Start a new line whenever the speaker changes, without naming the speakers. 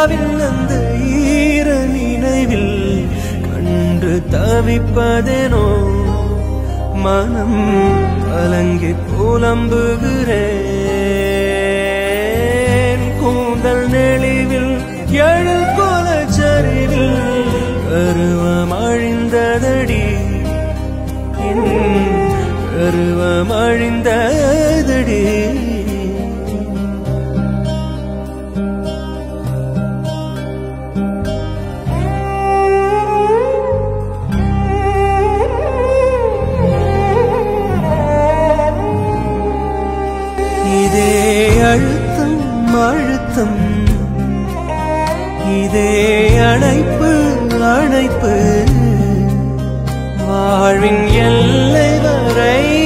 நிலாவில் அந்த ஈர நினைவில் கண்டு தவிப்பதேனோ மனம் கலங்கி புலம்புகிறேன் கூந்தல் நெளிவில் எழில் கோலச்சரிவில் கருவம் அழிந்ததடி என் கருவம் அழிந்ததடி இதே அழுத்தம் அழுத்தம் இதே அணைப்பு அணைப்பு வாழ்வின் எல்லை வரை